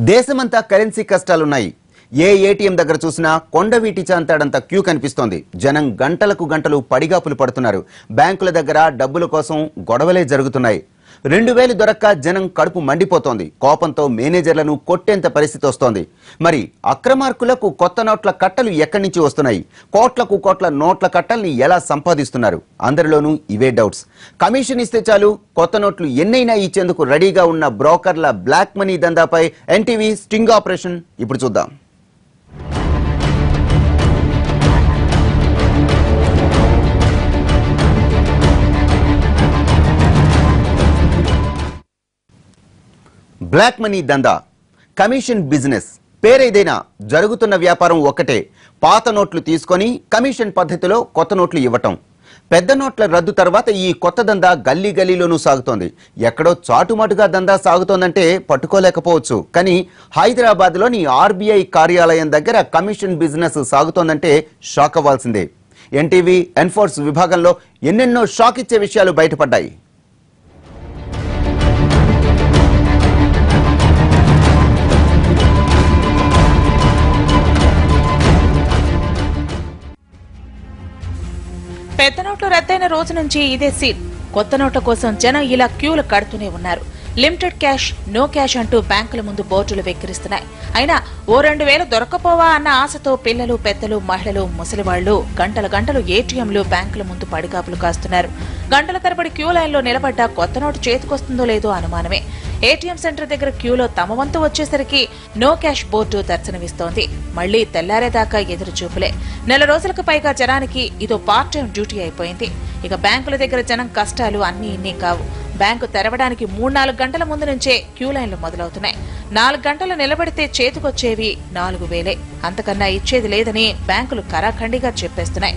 దేశమంతా కరెన్సీ కష్టాలున్నాయి ఏ ఏటీఎం దగ్గర చూసినా కొండవీటి చాంతాడంత క్యూ కనిపిస్తోంది జనం గంటలకు గంటలు పడిగాపులు పడుతున్నారు బ్యాంకుల దగ్గర డబ్బుల కోసం గొడవలే జరుగుతున్నాయి రెండు వేలు దొరక్క జనం కడుపు మండిపోతోంది కోపంతో మేనేజర్లను కొట్టేంత పరిస్థితి వస్తోంది మరి అక్రమార్కులకు కొత్త నోట్ల కట్టలు ఎక్కడి నుంచి వస్తున్నాయి కోట్లకు కోట్ల నోట్ల కట్టల్ని ఎలా సంపాదిస్తున్నారు అందరిలోనూ ఇవే డౌట్స్ కమిషన్ ఇస్తే చాలు కొత్త నోట్లు ఎన్నైనా ఇచ్చేందుకు రెడీగా ఉన్న బ్రోకర్ల బ్లాక్ మనీ దందాపై ఎన్టీవీ స్టింగ్ ఆపరేషన్ ఇప్పుడు చూద్దాం బ్లాక్ మనీ దందా కమిషన్ బిజినెస్ పేరేదైనా జరుగుతున్న వ్యాపారం ఒక్కటే పాత నోట్లు తీసుకొని కమిషన్ పద్ధతిలో కొత్త నోట్లు ఇవ్వటం పెద్ద నోట్ల రద్దు తర్వాత ఈ కొత్త దందా గల్లీ గల్లీలోనూ సాగుతోంది ఎక్కడో చాటుమాటుగా దందా సాగుతోందంటే పట్టుకోలేకపోవచ్చు కానీ హైదరాబాద్లోని ఆర్బీఐ కార్యాలయం దగ్గర కమిషన్ బిజినెస్ సాగుతోందంటే షాక్ అవ్వాల్సిందే ఎన్టీవీ ఎన్ఫోర్స్ విభాగంలో ఎన్నెన్నో షాక్ ఇచ్చే విషయాలు బయటపడ్డాయి పెద్ద నోట్లు రద్దయిన రోజు నుంచి ఇదే సీన్ కొత్త నోట్ల కోసం జనం ఇలా క్యూలు కడుతూనే ఉన్నారు లిమిటెడ్ క్యాష్ నో క్యాష్ అంటూ బ్యాంకుల ముందు బోర్డులు వెక్కిరిస్తున్నాయి అయినా ఓ రెండు వేలు దొరకపోవా అన్న ఆశతో పిల్లలు పెద్దలు మహిళలు ముసలివాళ్లు గంటల గంటలు ఏటీఎంలు బ్యాంకుల ముందు పడిగాపులు కాస్తున్నారు గంటల తరబడి క్యూ లైన్లో నిలబడ్డ కొత్త నోటు చేతికొస్తుందో లేదో అనుమానమే ఏటీఎం సెంటర్ దగ్గర క్యూలో తమ వంతు వచ్చేసరికి నో క్యాష్ బోర్డు దర్శనమిస్తోంది మళ్లీ తెల్లారేదాకా ఎదురు చూపులే నెల రోజులకు పైగా జనానికి ఇదో పార్ట్ టైం డ్యూటీ అయిపోయింది ఇక బ్యాంకుల దగ్గర జనం కష్టాలు అన్ని ఇన్ని కావు బ్యాంకు తెరవడానికి మూడు నాలుగు గంటల ముందు నుంచే క్యూ లైన్లు మొదలవుతున్నాయి నాలుగు గంటలు నిలబడితే చేతికొచ్చేవి నాలుగు వేలే అంతకన్నా ఇచ్చేది లేదని బ్యాంకులు కరాఖండిగా చెప్పేస్తున్నాయి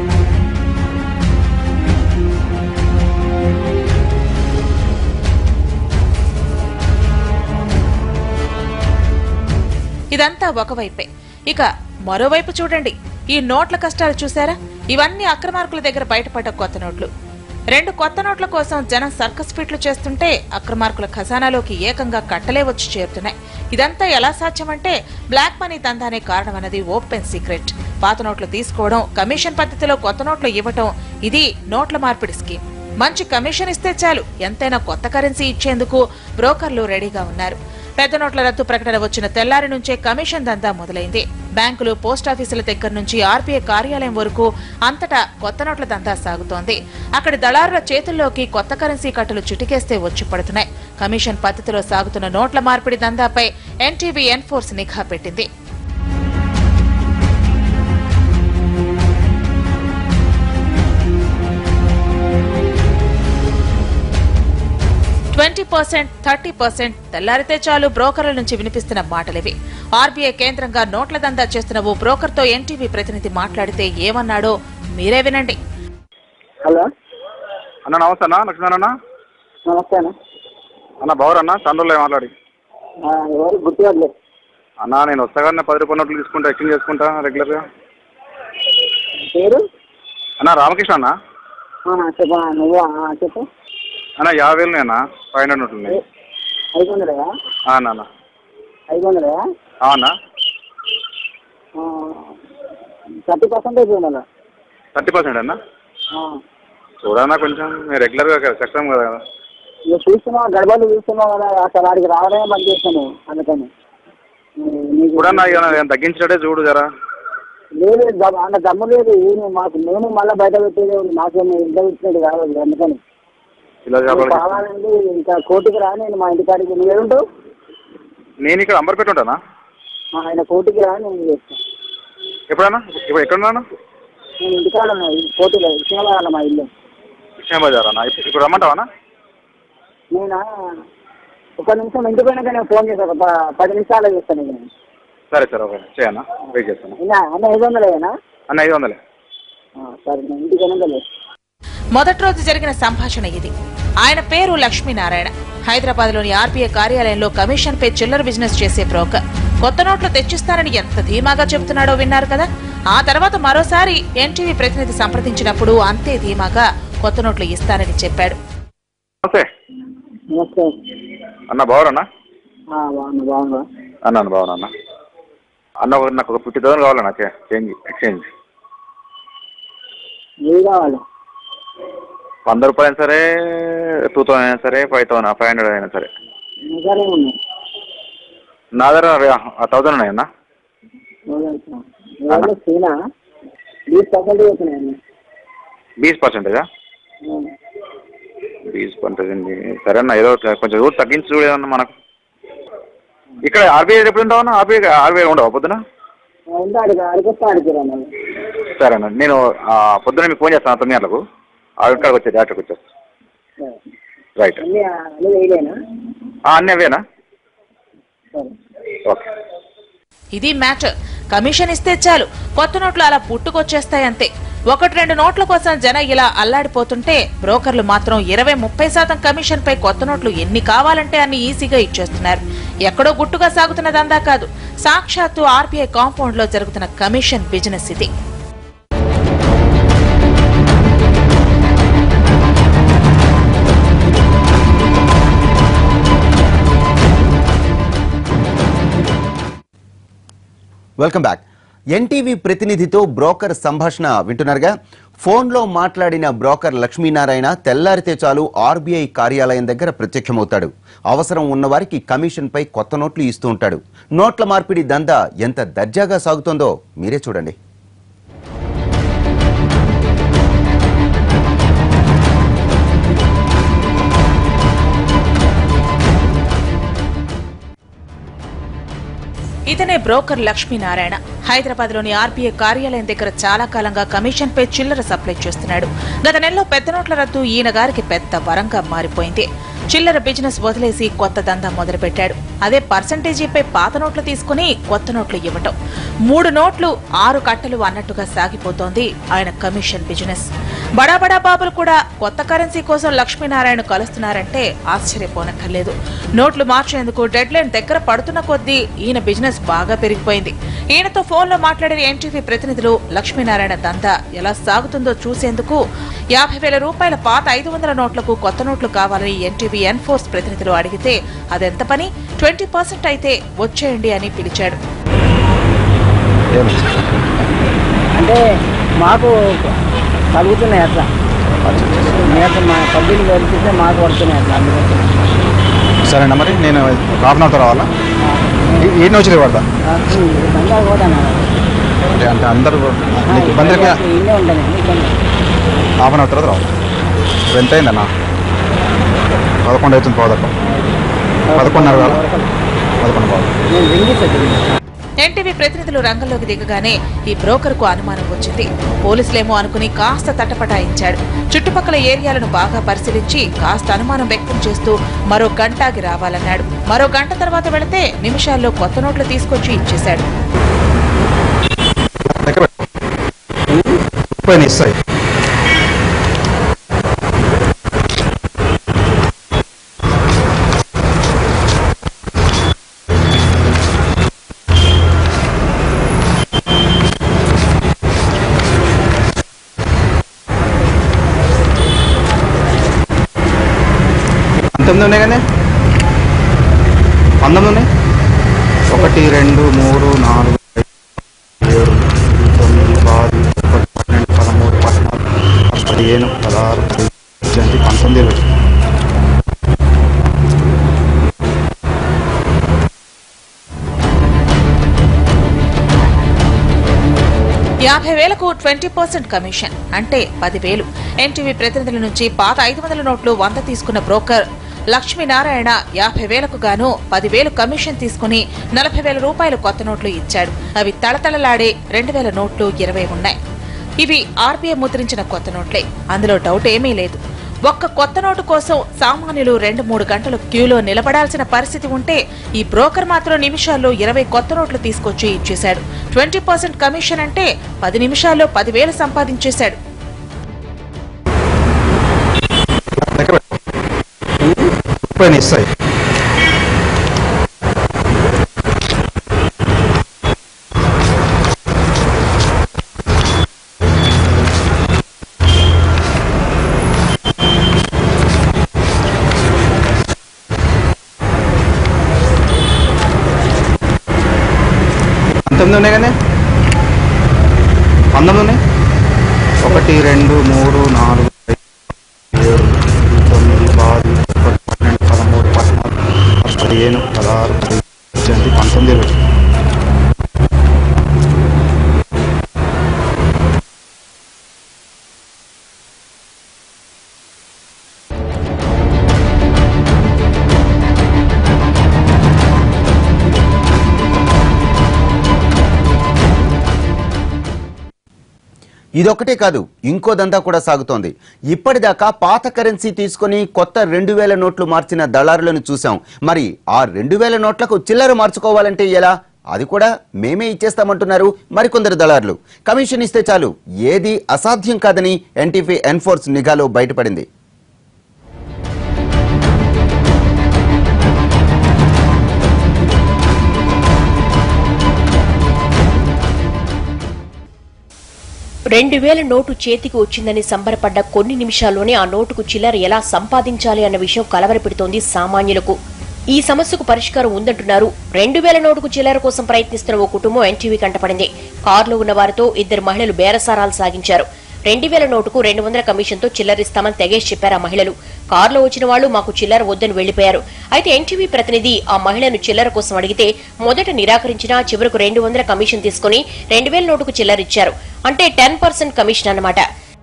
ఇదంతా ఒకవైపే ఇక మరోవైపు చూడండి ఈ నోట్ల కష్టాలు చూసారా ఇవన్నీ అక్రమార్కుల దగ్గర బయటపడ్డ కొత్త నోట్లు రెండు కొత్త నోట్ల కోసం జనం సర్కస్ ఫిట్లు చేస్తుంటే అక్రమార్కుల ఖజానాలోకి ఏకంగా కట్టలే వచ్చి చేరుతున్నాయి ఇదంతా ఎలా సాధ్యమంటే బ్లాక్ మనీ దందానే కారణమన్నది ఓపెన్ సీక్రెట్ పాత నోట్లు తీసుకోవడం కమిషన్ పద్ధతిలో కొత్త నోట్లు ఇవ్వటం ఇది నోట్ల మార్పిడి స్కీమ్ మంచి కమిషన్ ఇస్తే చాలు ఎంతైనా కొత్త కరెన్సీ ఇచ్చేందుకు బ్రోకర్లు రెడీగా ఉన్నారు పెద్ద నోట్ల రద్దు ప్రకటన వచ్చిన తెల్లారి నుంచే కమిషన్ దందా మొదలైంది బ్యాంకులు పోస్టాఫీసుల దగ్గర నుంచి ఆర్బీఐ కార్యాలయం వరకు అంతటా కొత్త నోట్ల దందా సాగుతోంది అక్కడి దళారుల చేతుల్లోకి కొత్త కరెన్సీ కట్టలు చిటికేస్తే వచ్చి పడుతున్నాయి కమిషన్ పద్ధతిలో సాగుతున్న నోట్ల మార్పిడి దందాపై ఎన్టీవీ ఎన్ఫోర్స్ నిఘా పెట్టింది ట్వంటీ పర్సెంట్ థర్టీ పర్సెంట్ తెల్లారితే చాలు బ్రోకర్ల నుంచి వినిపిస్తున్న మాటలివి ఆర్బీఐ కేంద్రంగా నోట్ల దందా చేస్తున్న ఓ బ్రోకర్తో ఎన్టీవీ ప్రతినిధి మాట్లాడితే ఏమన్నాడో మీరే వినండి హలో అన్న నమస్తే అన్న లక్ష్మణ్ అన్న నమస్తే అన్న అన్న బావర్ అన్న చంద్రులే మాట్లాడి ఆ, ఎవరు గుర్తుపడలే అన్న నేను వస్తాగానే పది రూపాయల నోట్లు తీసుకుంటా ఎక్స్చేంజ్ చేసుకుంటా రెగ్యులర్గా పేరు అన్న రామకృష్ణ అన్న ఆ, చెప్పు ఆ, నువ్వు ఆ, చెప్పు అన్న యాభై వేలు అన్న ఫైవ్ హండ్రెడ్ నోట్లు ఉన్నాయి ఐదు వందలయా ఆ, అన్న అన్న ఐదు వందలయా ఆ, అన్న థర్టీ పర్సెంటేజ్ ఉండాలి థర్టీ పర్సెంట్ అన్న చూడన్నా కొంచెం మీరు రెగ్యులర్గా కష్టం కదా ఇక చూస్తున్నావు గడబలు చూస్తున్నావు కదా అసలు వాడికి రావడమే బంద్ చేస్తాను అందుకని నీ- నీకు చూడన్నా ఇక నేను తగ్గించడే చూడు జరా లేదు దమ్- అంత దమ్ము లేదు నేను మాకు నేను మళ్ళీ బయట పెట్టేది ఉంది నాకేమో ఇంత పెట్టినట్టు కావాలి అందుకని ఇలా నువ్వు చెప్పాలి కావాలంటే ఇంకా కోర్టుకి రా నేను మా ఇంటికాడికి నువ్వు ఏడుంటావు నేను ఇక్కడ అంబర్పేట ఉంటానా ఆ, ఆయన కోర్టుకి రా నేను చేస్తాను ఎప్పుడన్నా ఇప్పుడు ఎక్కడున్నాను నేను ఇంటికాడ ఉన్నా ఈ కోర్టులో ఇచ్చిన మా ఇల్లు కృష్ణ బజార్ అన్న ఇప్పుడు ఇప్పుడు రమ్మంటావా నేనా ఒక నిమిషం ఇంటి పోయినాక నేను ఫోన్ చేస్తాను ఒక ప- పది నిమిషాలు చేస్తాను ఇక నేను సరే సరే ఓకే చేయన్నా వెయిట్ చేస్తాను అయినా అన్న ఐదు వందలేనా అన్న ఐదు వందలే సరే నేను ఇంటికి వెనక చేస్తాను మొదటి రోజు జరిగిన సంభాషణ ఇది ఆయన పేరు లక్ష్మీనారాయణ హైదరాబాద్ లోని ఆర్బీఐ కార్యాలయంలో కమిషన్ పై చిల్లర బిజినెస్ చేసే బ్రోకర్ కొత్త నోట్లు తెచ్చిస్తారని ఎంత ధీమాగా చెబుతున్నాడో విన్నారు కదా ఆ తర్వాత మరోసారి ఎన్టీవీ ప్రతినిధి సంప్రదించినప్పుడు అంతే ధీమాగా కొత్త నోట్లు ఇస్తారని చెప్పాడు నమస్తే నమస్తే అన్న బావరన్నా ఆ, బాగున్నా బాగున్నా అన్నాను బాగున్నా అన్న అన్న ఒక- నాకు ఒక ఫిఫ్టీ థౌసండ్ కావాలన్న చే- చేంజ్ ఎక్స్చేంజ్ ఏది కావాలి వంద రూపాయలు అయినా సరే టూ థౌసండ్ అయినా సరే ఫైవ్ థౌసండ్ ఫైవ్ హండ్రెడ్ అయినా సరే నిజాలే ఉన్నాయి నా దగ్గర థౌసండ్ ఉన్నాయన్న ఎవరు సీనా బీస్ పర్సెంట్ అవుతున్నాయి బీస్ పర్సెంటేజా బీస్ పర్సెంటేజ్ సరే అన్న ఏదో ఒకటి కొంచెం రూట్ తగ్గించి చూడేదన్న మనకు ఇక్కడ ఆర్బీఐ ఎప్పుడు ఉంటావన్నా ఆర్బీఐ ఆర్బీఐ ఉండవా పొద్దున ఉంటే అడిగి అడిగిస్తే అడిగిరా మళ్ళీ సరే అన్న నేను ఆ, పొద్దున మీకు ఫోన్ చేస్తాను తొమ్మిది గంటలకు ఇక్కడికి వచ్చే డాక్టర్కి వచ్చేస్తాను రైట్ అన్నీ అన్నీ వేయలేనా అన్నీ అవేనా సరే ఓకే ఇది మ్యాటర్ కమిషన్ ఇస్తే చాలు కొత్త నోట్లు అలా పుట్టుకొచ్చేస్తాయి అంతే ఒకటి రెండు నోట్ల కోసం జన ఇలా అల్లాడిపోతుంటే బ్రోకర్లు మాత్రం ఇరవై ముప్పై శాతం కమిషన్ పై కొత్త నోట్లు ఎన్ని కావాలంటే అన్ని ఈజీగా ఇచ్చేస్తున్నారు ఎక్కడో గుట్టుగా సాగుతున్న దందా కాదు సాక్షాత్తు ఆర్బీఐ కాంపౌండ్ లో జరుగుతున్న కమిషన్ బిజినెస్ ఇది వెల్కమ్ బ్యాక్ ఎన్టీవీ ప్రతినిధితో బ్రోకర్ సంభాషణ వింటున్నారుగా ఫోన్లో మాట్లాడిన బ్రోకర్ లక్ష్మీనారాయణ తెల్లారితే చాలు ఆర్బీఐ కార్యాలయం దగ్గర ప్రత్యక్షమవుతాడు అవసరం ఉన్నవారికి కమిషన్పై కొత్త నోట్లు ఇస్తూ ఉంటాడు నోట్ల మార్పిడి దందా ఎంత దర్జాగా సాగుతోందో మీరే చూడండి ఇతనే బ్రోకర్ లక్ష్మీనారాయణ హైదరాబాద్ లోని ఆర్బీఐ కార్యాలయం దగ్గర చాలా కాలంగా కమిషన్ పై చిల్లర సప్లై చేస్తున్నాడు గత నెలలో పెద్ద నోట్ల రద్దు ఈయన గారికి పెద్ద వరంగా మారిపోయింది చిల్లర బిజినెస్ వదిలేసి కొత్త దందా మొదలుపెట్టాడు అదే పర్సంటేజీపై పాత నోట్లు తీసుకుని కొత్త నోట్లు ఇవ్వటం మూడు నోట్లు ఆరు కట్టలు అన్నట్టుగా సాగిపోతోంది ఆయన కమిషన్ బిజినెస్ బడా బడా బాబులు కూడా కొత్త కరెన్సీ కోసం లక్ష్మీనారాయణ కలుస్తున్నారంటే ఆశ్చర్యపోనక్కర్లేదు నోట్లు మార్చేందుకు డెడ్ లైన్ దగ్గర పడుతున్న కొద్దీ ఈయన బిజినెస్ బాగా పెరిగిపోయింది ఈయనతో ఫోన్లో మాట్లాడిన ఎన్టీవీ ప్రతినిధులు లక్ష్మీనారాయణ దందా ఎలా సాగుతుందో చూసేందుకు యాభై వేల రూపాయల పాత ఐదు వందల నోట్లకు కొత్త నోట్లు కావాలని ఎన్టీవీ ఎన్ఫోర్స్ ప్రతినిధులు అడిగితే అదెంత పని ట్వంటీ పర్సెంట్ అయితే వచ్చేయండి అని పిలిచాడు అంటే మాకు కలుగుతున్నాయి అట్లా మేము మా పబ్లిక్ వెళ్తే మాకు పడుతున్నాయి అట్లా అందుకోసం సరేనా మరి నేను ఒక హాఫ్ అన్ అవర్ రావాలా ఈ నుంచి పడతా దందా పోతాను అంటే అంటే అందరూ నీకు ఇబ్బంది లేక ఇల్లే ఉంటాను ఇబ్బంది హాఫ్ అన్ అవర్ తర్వాత రావాలి ఇప్పుడు ఎంత అయిందన్న పదకొండు అవుతుంది పోదక్క పదకొండున్నర వేల పదకొండు పోవాలి నేను రింగిస్తాను ఎన్టీవీ ప్రతినిధులు రంగంలోకి దిగగానే ఈ బ్రోకర్ కు అనుమానం వచ్చింది పోలీసులేమో అనుకుని కాస్త తటపటాయించాడు చుట్టుపక్కల ఏరియాలను బాగా పరిశీలించి కాస్త అనుమానం వ్యక్తం చేస్తూ మరో గంటాగి రావాలన్నాడు మరో గంట తర్వాత వెళితే నిమిషాల్లో కొత్త నోట్లు తీసుకొచ్చి ఇచ్చేశాడు లెక్క పెట్టు. ముప్పై ఇస్తాయి పంతొమ్మిది ఉన్నాయి కానీ పంతొమ్మిది ఉన్నాయి ఒకటి రెండు మూడు నాలుగు ఐదు, ఏడు ఎనిమిది, తొమ్మిది పది ఒకటి పన్నెండు పదమూడు పద్నాలుగు పదిహేను పదహారు పద్దెనిమిది పంతొమ్మిది ఇరవై యాభై వేలకు ట్వంటీ పర్సెంట్ కమిషన్ అంటే పదివేలు ఎన్టీవీ ప్రతినిధుల నుంచి పాత ఐదు వందల నోట్లు వంద తీసుకున్న బ్రోకర్ లక్ష్మీనారాయణ యాభై వేలకు గాను పదివేలు కమిషన్ తీసుకుని నలభై వేల రూపాయలు కొత్త నోట్లు ఇచ్చాడు అవి తళతళలాడే రెండు వేల నోట్లు ఇరవై ఉన్నాయి ఇవి ఆర్బీఐ ముద్రించిన కొత్త నోట్లే అందులో డౌట్ ఏమీ లేదు ఒక్క కొత్త నోటు కోసం సామాన్యులు రెండు మూడు గంటలు క్యూలో నిలబడాల్సిన పరిస్థితి ఉంటే ఈ బ్రోకర్ మాత్రం నిమిషాల్లో ఇరవై కొత్త నోట్లు తీసుకొచ్చి ఇచ్చేశాడు ట్వంటీ పర్సెంట్ కమిషన్ అంటే పది నిమిషాల్లో పదివేలు సంపాదించేశాడు లెక్క పెట్టు. ముప్పై ఇస్తాయి పంతొమ్మిది ఉన్నాయి కానీ పంతొమ్మిది ఉన్నాయి ఒకటి రెండు మూడు నాలుగు ఐదు ఏడు ఎనిమిది, తొమ్మిది పది ఒకటి పన్నెండు పదమూడు పద్నాలుగు పదిహేను పదహారు పద్దెనిమిది పంతొమ్మిది ఇరవై ఇదొక్కటే కాదు ఇంకో దందా కూడా సాగుతోంది ఇప్పటిదాకా పాత కరెన్సీ తీసుకొని కొత్త రెండు వేల నోట్లు మార్చిన దళారులను చూశాం మరి ఆ రెండు వేల నోట్లకు చిల్లర మార్చుకోవాలంటే ఎలా అది కూడా మేమే ఇచ్చేస్తామంటున్నారు మరికొందరు దళారులు కమిషన్ ఇస్తే చాలు ఏది అసాధ్యం కాదని ఎన్టీపీ ఎన్ఫోర్స్ నిఘాలో బయటపడింది రెండు వేల నోటు చేతికి వచ్చిందని సంబరపడ్డ కొన్ని నిమిషాల్లోనే ఆ నోటుకు చిల్లర ఎలా సంపాదించాలి అన్న విషయం కలవరపెడుతోంది సామాన్యులకు ఈ సమస్యకు పరిష్కారం ఉందంటున్నారు రెండు వేల నోటుకు చిల్లర కోసం ప్రయత్నిస్తున్న ఓ కుటుంబం ఎన్టీవీ కంటపడింది కారులో ఉన్న వారితో ఇద్దరు మహిళలు బేరసారాలు సాగించారు రెండు వేల నోటుకు రెండు వందల కమిషన్తో చిల్లరిస్తామని తెగేసి చెప్పారు ఆ మహిళలు కారులో వచ్చిన వాళ్లు మాకు చిల్లర వద్దని వెళ్లిపోయారు అయితే ఎన్టీవీ ప్రతినిధి ఆ మహిళను చిల్లర కోసం అడిగితే మొదట నిరాకరించినా చివరకు రెండు వందల కమిషన్ తీసుకుని రెండు వేల నోటుకు చిల్లర ఇచ్చారు అంటే టెన్ పర్సెంట్ కమిషన్ అన్నమాట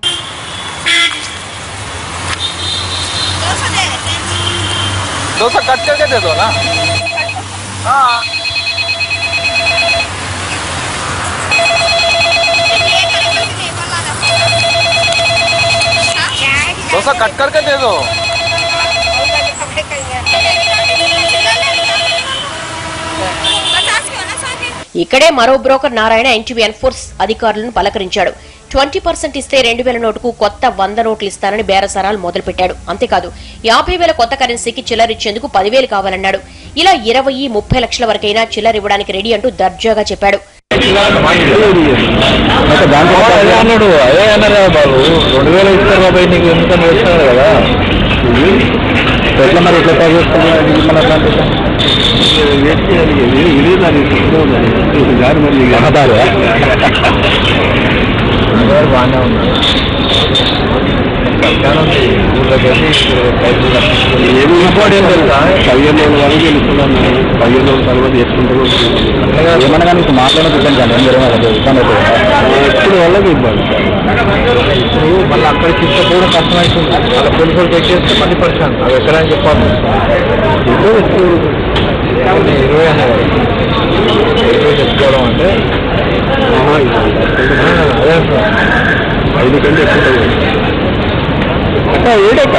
डोसा कट करके दे दो ना हाँ डोसा कट करके दे दो ఇక్కడే మరో బ్రోకర్ నారాయణ ఎన్టీవీ ఎన్ఫోర్స్ అధికారులను పలకరించాడు ట్వంటీ పర్సెంట్ ఇస్తే రెండు వేల నోటుకు కొత్త వంద నోట్లు ఇస్తానని బేరసారాలు మొదలుపెట్టాడు అంతేకాదు యాభై వేల కొత్త కరెన్సీకి చిల్లర ఇచ్చేందుకు పదివేలు కావాలన్నాడు ఇలా ఇరవై ముప్పై లక్షల వరకైనా చిల్లర ఇవ్వడానికి రెడీ అంటూ దర్జాగా చెప్పాడు అదే అన్నాడు అదే అన్నారా బాబు రెండు వేలు ఇస్తారు బాబాయ్ నీకు ఎందుకని వేస్తున్నారు కదా ఎట్లా మరి ఎట్లా తయారు చేసుకున్నాను మన బాగానే ఉన్నాడు ఏది ఇంపార్టెంట్ తెలుసా పదిహేను రోజుల వరకు గెలుస్తున్నాను పదిహేను రోజుల తర్వాత చేసుకుంటారు ఏమన్నా కానీ ఇప్పుడు మాట్లాడే ఇబ్బంది కానీ ఏం జరగదు ఇబ్బంది అవుతుంది ఎప్పుడు వాళ్ళకి ఇబ్బంది ఇప్పుడు మళ్ళీ అక్కడికి ఇష్టపోవడం కష్టం అవుతుంది అలా పోలీసులు పెట్టేస్తే మళ్ళీ పరిశ్రమ అవి ఎక్కడని చెప్పాలి ఇప్పుడు ఇరవై అన్నారు ఇరవై చెప్పుకోవడం అంటే అదే ఐదు కంటే ఎక్కువ అక్క ఏడక్క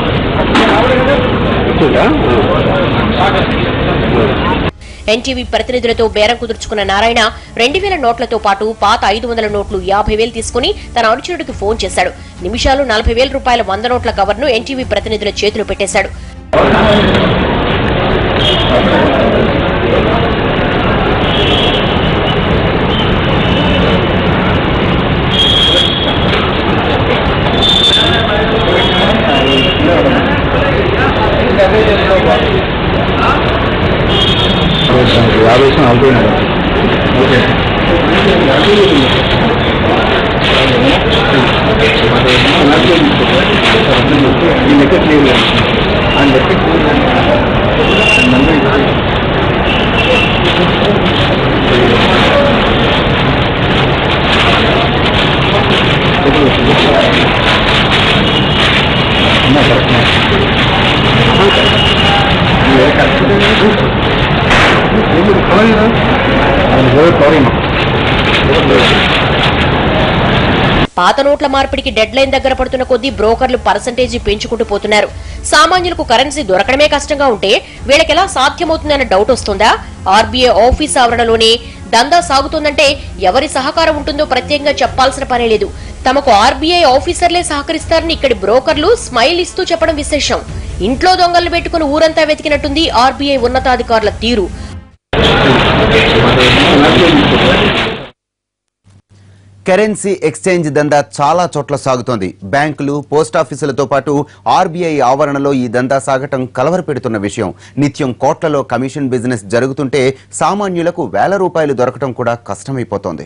ఎన్టీవీ ప్రతినిధులతో బేరం కుదుర్చుకున్న నారాయణ రెండు వేల నోట్లతో పాటు పాత ఐదు వందల నోట్లు యాభై వేలు తీసుకుని తన అనుచరుడికి ఫోన్ చేశాడు నిమిషాలు నలభై వేల రూపాయల వంద నోట్ల కవర్ను ఎన్టీవీ ప్రతినిధుల చేతిలో పెట్టేశాడు యాభై నలభై ఓకే పాత నోట్ల మార్పిడికి డెడ్ లైన్ దగ్గర పడుతున్న కొద్దీ బ్రోకర్లు పర్సంటేజీ పెంచుకుంటూ పోతున్నారు సామాన్యులకు కరెన్సీ దొరకడమే కష్టంగా ఉంటే వీళ్ళకెలా సాధ్యమవుతుందన్న డౌట్ వస్తుందా ఆర్బీఐ ఆఫీస్ ఆవరణలోనే దందా సాగుతోందంటే ఎవరి సహకారం ఉంటుందో ప్రత్యేకంగా చెప్పాల్సిన పనే లేదు తమకు ఆర్బీఐ ఆఫీసర్లే సహకరిస్తారని ఇక్కడి బ్రోకర్లు స్మైల్ ఇస్తూ చెప్పడం విశేషం ఇంట్లో దొంగలు పెట్టుకుని ఊరంతా వెతికినట్టుంది ఆర్బీఐ ఉన్నతాధికారుల తీరు కరెన్సీ ఎక్స్చేంజ్ దందా చాలా చోట్ల సాగుతోంది బ్యాంకులు పోస్టాఫీసులతో పాటు ఆర్బీఐ ఆవరణలో ఈ దందా సాగటం కలవరపెడుతున్న విషయం నిత్యం కోట్లలో కమిషన్ బిజినెస్ జరుగుతుంటే సామాన్యులకు వేల రూపాయలు దొరకటం కూడా కష్టమైపోతోంది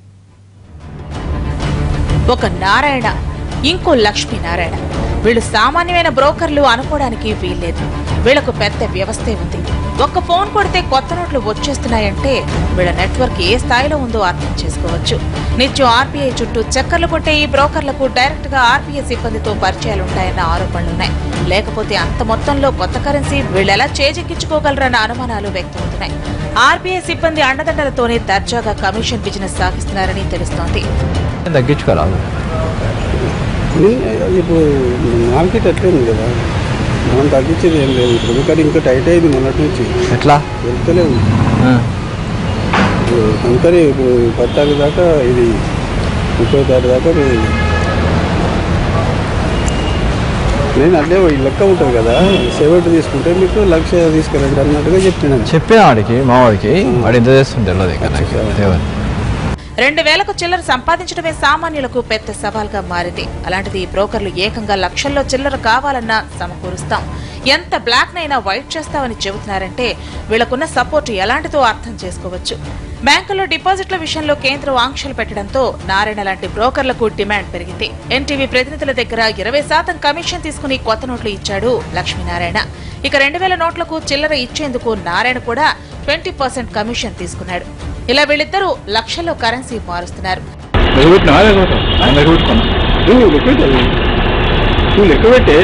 ఒక నారాయణ ఇంకో లక్ష్మీనారాయణ వీళ్ళు సామాన్యమైన బ్రోకర్లు అనుకోవడానికి వీల్లేదు వీళ్లకు పెద్ద వ్యవస్థే ఉంది ఒక్క ఫోన్ కొడితే కొత్త నోట్లు వచ్చేస్తున్నాయంటే వీళ్ళ నెట్వర్క్ ఏ స్థాయిలో ఉందో అర్థం చేసుకోవచ్చు నిత్యం ఆర్బీఐ చుట్టూ చక్కర్లు కొట్టే ఈ బ్రోకర్లకు డైరెక్ట్ గా ఆర్బీఐ సిబ్బందితో పరిచయాలుంటాయన్న ఆరోపణలున్నాయి లేకపోతే అంత మొత్తంలో కొత్త కరెన్సీ వీళ్ళెలా చేజెక్కించుకోగలరన్న అనుమానాలు వ్యక్తమవుతున్నాయి ఆర్బీఐ సిబ్బంది అండదండలతోనే దర్జాగా కమిషన్ బిజినెస్ సాగిస్తున్నారని తెలుస్తోంది తగ్గించుకోరాదు ఇప్పుడు మార్కెట్ ఎట్లా ఉంది కదా మనం తగ్గించేది ఏం లేదు ఇప్పుడు ఎందుకంటే ఇంకా టైట్ అయింది మొన్నటి నుంచి ఎట్లా వెళ్తలేవు ఆ. ఇప్పుడు అందుకని ఇప్పుడు పద్నాలుగు దాకా ఇది ముప్పై తారీఖు దాకా ఇది నేను అట్లే ఈ లెక్క ఉంటుంది కదా సెవెంటీ తీసుకుంటే మీకు లక్ష తీసుకెళ్ళండి అన్నట్టుగా చెప్తున్నాను చెప్పిన వాడికి మా వాడికి వాడు ఎంత చేస్తుంటే తెలియదు ఇంకా నాకు తెలియదు. రెండు వేలకు చిల్లర సంపాదించడమే సామాన్యులకు పెద్ద సవాల్గా మారింది అలాంటిది ఈ బ్రోకర్లు ఏకంగా లక్షల్లో చిల్లర కావాలన్నా సమకూరుస్తాం ఎంత బ్లాక్ నైనా వైట్ చేస్తామని చెబుతున్నారంటే వీళ్లకున్న సపోర్ట్ ఎలాంటిదో అర్థం చేసుకోవచ్చు బ్యాంకుల్లో డిపాజిట్ల విషయంలో కేంద్రం ఆంక్షలు పెట్టడంతో నారాయణ లాంటి బ్రోకర్లకు డిమాండ్ పెరిగింది ఎన్టీవీ ప్రతినిధుల దగ్గర ఇరవై శాతం కమిషన్ తీసుకుని కొత్త నోట్లు ఇచ్చాడు లక్ష్మీనారాయణ ఇక రెండు వేల నోట్లకు చిల్లర ఇచ్చేందుకు నారాయణ కూడా ట్వంటీ పర్సెంట్ కమిషన్ తీసుకున్నాడు ఇలా వీళ్ళిద్దరూ లక్షల్లో కరెన్సీ మారుస్తున్నారు లెక్క పెట్టినా లేకపోతే ఆయన లెక్క పెట్టుకున్నా నువ్వు లెక్క పెట్టాలి నువ్వు లెక్క పెట్టే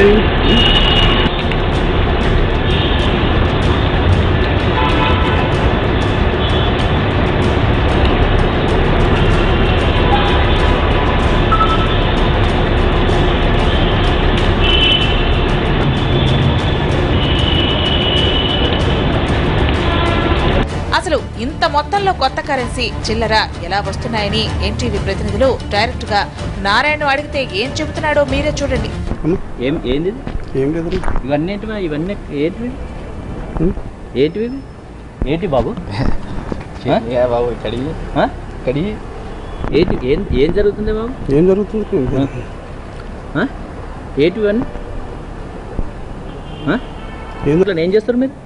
అసలు ఇంత మొత్తంలో కొత్త కరెన్సీ చిల్లర ఎలా వస్తున్నాయని ఎన్టీవీ ప్రతినిధులు డైరెక్ట్ గా నారాయణ అడిగితే ఏం చెబుతున్నాడో మీరే చూడండి ఏం ఏంది ఇది? ఏం లేదు ఇవన్నీ ఏంటివా? ఇవన్నీ ఏంటివి ఉం? ఏంటివి ఇవి? ఏంటి బాబు ఆ? బాబు కడిగి ఆ? కడిగి ఏంటి ఏం ఏం జరుగుతుంది బాబు ఏం జరుగుతుంది ఆ? ఏంటి ఇవన్నీ ఆ? ఏం ఇంట్లో ఏం చేస్తారు మీరు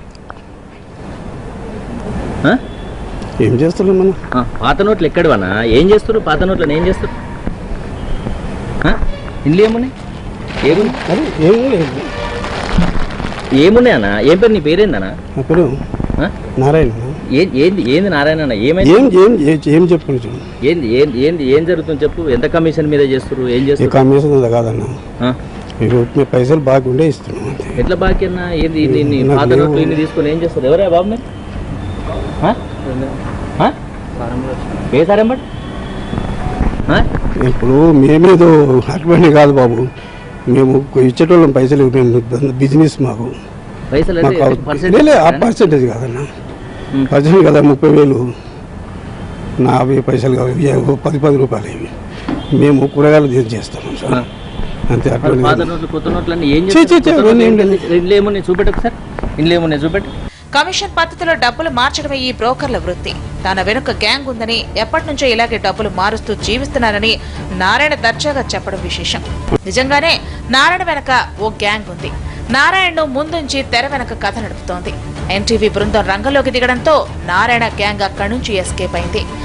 ఆ? ఏం చేస్తున్నాం మనం ఆ, పాత నోట్లు ఎక్కడవనా ఏం చేస్తారు పాత నోట్లను ఏం చేస్తారు ఆ? ఇంట్లో ఏమున్నాయి ఏమున్నాయి అరే ఏం లేదు ఏమున్నాయి అన్న ఏం పేరు నీ పేరేందనా అప్పుడు ఆ? నారాయణ ఏం ఏంది ఏంది నారాయణ అన్న ఏమైంది ఏం ఏం ఏ- ఏం చెప్పండి చూడు ఏంది ఏంది ఏంది ఏం జరుగుతుంది చెప్పు ఎంత కమిషన్ మీద చేస్తారు ఏం ఈ చేస్తారు కమిషన్ ఉందా కాదన్న ఆ? మీరు మీ పైసలు బాగా ఉండే ఇస్తున్నాం అంతే ఎట్లా బాకీ అన్న ఏంది ఇన్ని- ఇన్ని నాకు పాత ఏమో- నోట్లు ఇన్ని తీసుకొని ఏం చేస్తారు ఎవరే బాబు మీరు ఆ? ఆ? ఏ సార్ ఏమంట ఇప్పుడు మేమేదో అటువంటి కాదు బాబు మేము ఇచ్చేటోళ్ళం పైసలు మేము బిజినెస్ మాకు పైసలు అంటే మాకు percentage లే, ఆ ఇస్తారా? పర్సెంటేజ్ కాదన్న ఉం. పర్సెంట్ కదా ముప్పై వేలు నలభై పైసలు కాదు ఇవి ఓ పది పది రూపాయలు ఇవి మేము కూరగాయలు దీని చేస్తాం సార్ ఆ. అంతే మరి అటువంటి పాత నోట్లు కొత్త నోట్లు అన్ని ఏం చీ, చీ, చేస్తారు చీ, కొత్త నోట్లు అవన్నీ ఏంటి? ఇంట్లో ఏమున్నాయి చూపెట్టకు సార్ ఇంట్లో ఏమున్నాయి చూపెట్టు కమిషన్ పద్ధతిలో డబ్బులు మార్చడమే ఈ బ్రోకర్ల వృత్తి తన వెనుక గ్యాంగ్ ఉందని ఎప్పటి నుంచో ఇలాగే డబ్బులు మారుస్తూ జీవిస్తున్నారని నారాయణ దర్జాగా చెప్పడం విశేషం నిజంగానే నారాయణ వెనక ఓ గ్యాంగ్ ఉంది నారాయణను ముందుంచి తెర వెనక కథ నడుపుతోంది ఎన్టీవీ బృందం రంగంలోకి దిగడంతో నారాయణ గ్యాంగ్ అక్కడి నుంచి ఎస్కేప్ అయింది